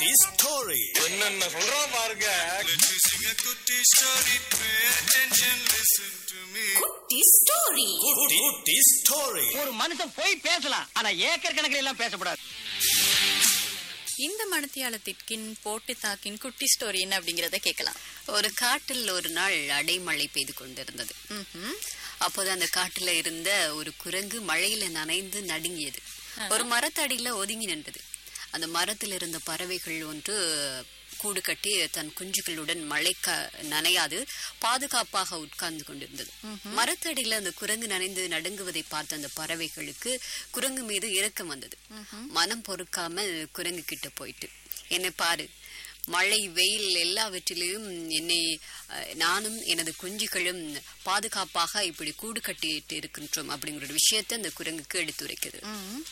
குட்டி ஸ்டோரி என்னென்ன சொல்றான் பாருங்க Let me sing a kutti story. Pay attention, listen to me. குட்டி ஸ்டோரி குட்டி குட்டி ஸ்டோரி ஒரு மனுஷன் போய் பேசலாம் ஆனா ஏக்கர் கணக்கில் எல்லாம் பேசக்கூடாது இந்த மணத்தியாலத்திற்கின் போட்டு தாக்கின் குட்டி ஸ்டோரி என்ன அப்படிங்கறத கேட்கலாம் ஒரு காட்டில் ஒரு நாள் அடைமழை பெய்து கொண்டிருந்தது ம்ஹும். அப்போது அந்த காட்டுல இருந்த ஒரு குரங்கு மழையில நனைந்து நடுங்கியது ஒரு மரத்தடியில ஒதுங்கி நின்றது அந்த மரத்தில் இருந்த பறவைகள் ஒன்று கூடு கட்டி தன் குஞ்சுகளுடன் மழை க- நனையாது பாதுகாப்பாக உட்கார்ந்து கொண்டிருந்தது மரத்தடியில அந்த குரங்கு நனைந்து நடுங்குவதை பார்த்த அந்த பறவைகளுக்கு குரங்கு மீது இரக்கம் வந்தது மனம் பொறுக்காமல் குரங்கு கிட்ட போயிட்டு என்னை பாரு மழை வெயில் எல்லாவற்றிலையும் என்னை அஹ், நானும் எனது குஞ்சுகளும் பாதுகாப்பாக இப்படி கூடு கட்டிட்டு இருக்கின்றோம் அப்படிங்கிற ஒரு விஷயத்தை அந்த குரங்குக்கு எடுத்துரைக்குது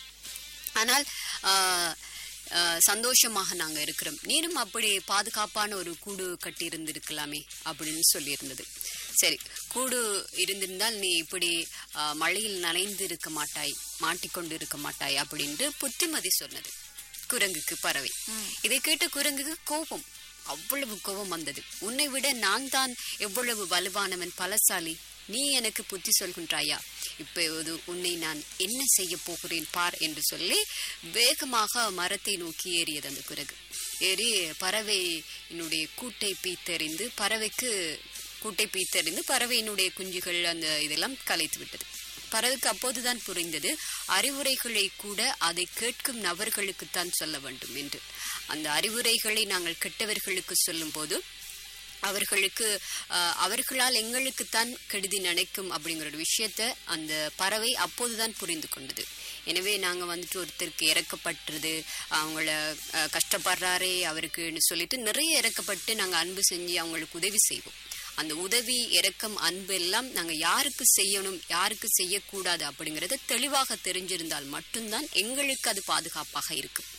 ஆனால் ஆஹ், ஆஹ், சந்தோஷமாக நாங்க இருக்கிறோம் நீனும் அப்படி பாதுகாப்பான ஒரு கூடு கட்டி இருந்திருக்கலாமே அப்படின்னு சொல்லியிருந்தது சரி கூடு இருந்திருந்தால் நீ இப்படி ஆஹ், மழையில் நனைந்து இருக்க மாட்டாய் மாட்டிக்கொண்டு இருக்க மாட்டாய் அப்படின்ட்டு புத்திமதி சொன்னது குரங்குக்கு பறவை இதை கேட்ட குரங்குக்கு கோபம் அவ்வளவு கோபம் வந்தது உன்னை விட நான் தான் எவ்வளவு வலுவானவன் பலசாலி நீ எனக்கு புத்தி சொல்கின்றாயா இப்போது உன்னை நான் என்ன செய்ய போகிறேன் பார் என்று சொல்லி வேகமாக மரத்தை நோக்கி ஏறியது அந்த குரங்கு ஏறி பறவையினுடைய கூட்டை பீத்தெறிந்து பறவைக்கு கூட்டை பீத்தெறிந்து பறவையினுடைய குஞ்சுகள் அந்த இதெல்லாம் கலைத்து விட்டது பறவைக்கு அப்போதுதான் புரிந்தது அறிவுரைகளை கூட அதை கேட்கும் நபர்களுக்குத்தான் சொல்ல வேண்டும் என்று அந்த அறிவுரைகளை நாங்கள் கெட்டவர்களுக்கு சொல்லும்போது அவர்களுக்கு ஆஹ், அவர்களால் எங்களுக்குத்தான் கெடுதி நினைக்கும் அப்படிங்கிற ஒரு விஷயத்த அந்த பறவை அப்போதுதான் புரிந்து கொண்டது எனவே நாங்க வந்துட்டு ஒருத்தருக்கு இறக்கப்பட்டுறது அவங்கள ஆஹ், கஷ்டப்படுறாரே அவருக்குன்னு சொல்லிட்டு நிறைய இறக்கப்பட்டு நாங்க அன்பு செஞ்சு அவங்களுக்கு உதவி செய்வோம் அந்த உதவி இரக்கம் அன்பு எல்லாம் நாங்க யாருக்கு செய்யணும் யாருக்கு செய்யக்கூடாது அப்படிங்கறத தெளிவாக தெரிஞ்சிருந்தால் மட்டும்தான் எங்களுக்கு அது பாதுகாப்பாக இருக்கும்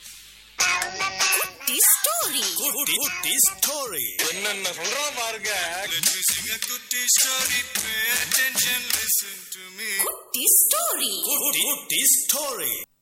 குட்டி ஸ்டோரி குட்டி குட்டி ஸ்டோரி என்னென்ன சொல்றான் பாருங்க Let me sing a kutti story. Pay attention, listen to me. குட்டி ஸ்டோரி குட்டி குட்டி ஸ்டோரி